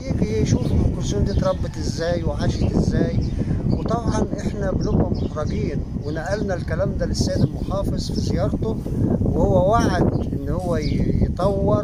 يجي يشوف ام كلثوم دي اتربت ازاي وعاشت ازاي وطبعا احنا بنبقى محرجين ونقلنا الكلام ده للسيد المحافظ في زيارته وهو وعد ان هو ي- يطور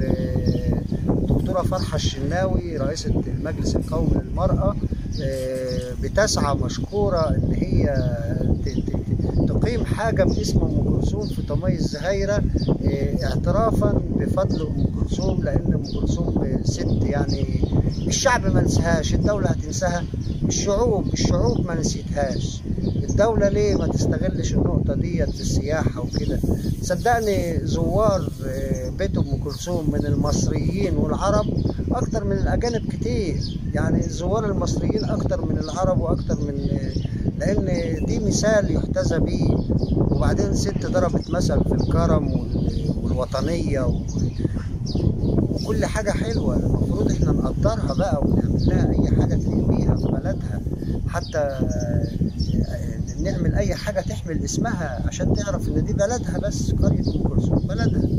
والدكتوره فرحه الشناوي رئيسه المجلس القومي للمراه آه، بتسعى مشكوره ان هي ت- ت- تقيم حاجه باسم ام كلثوم في طمي الزهايره آه، اعترافا بفضل ام كلثوم لان ام كلثوم ست يعني الشعب ما نساهاش الدوله هتنساها الشعوب الشعوب ما نسيتهاش الدولة ليه ما تستغلش النقطة ديت في السياحة وكده صدقني زوار آه، بيت أم كلثوم من المصريين والعرب أكتر من الأجانب كتير يعني الزوار المصريين أكتر من العرب وأكتر من آه، لأن دي مثال يحتذى بيه وبعدين ست ضربت مثل في الكرم وال- والوطنية و- وكل حاجة حلوة المفروض احنا نقدرها بقى ونعمل لها أي حاجة تليق بيها في بلدها حتى آه، نعمل أي حاجة تحمل اسمها عشان تعرف إن دي بلدها بس قرية أم كلثوم بلدها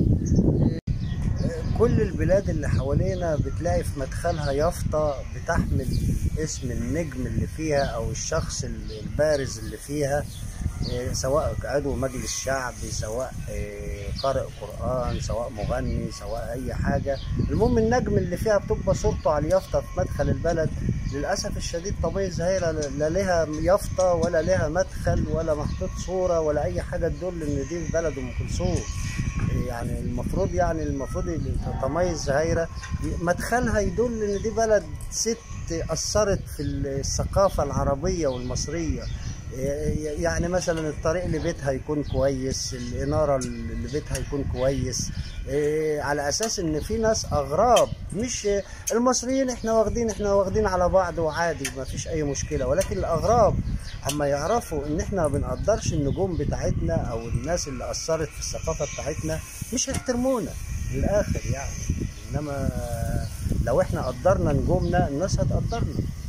آه، كل البلاد اللي حوالينا بتلاقي في مدخلها يافطة بتحمل اسم النجم اللي فيها أو الشخص البارز اللي فيها آه، سواء عضو مجلس شعبي سواء آه، قارئ قرآن سواء مغني سواء أي حاجة المهم النجم اللي فيها بتبقى صورته على اليافطة في مدخل البلد للأسف الشديد طبيعي الزهيرة لا لها يافطة ولا لها مدخل ولا محطوط صورة ولا أي حاجة تدل إن دي بلد أم كلثوم يعني المفروض يعني المفروض طمي الزهيرة مدخلها يدل إن دي بلد ست أثرت في الثقافة العربية والمصرية يعني مثلا الطريق لبيتها يكون كويس الإنارة لبيتها يكون كويس إيه، على أساس إن في ناس أغراب مش المصريين إحنا واخدين إحنا واخدين على بعض وعادي ما فيش أي مشكلة ولكن الأغراب أما يعرفوا إن إحنا ما بنقدرش النجوم بتاعتنا أو الناس اللي أثرت في الثقافة بتاعتنا مش هيحترمونا للآخر يعني إنما لو إحنا قدرنا نجومنا الناس هتقدرنا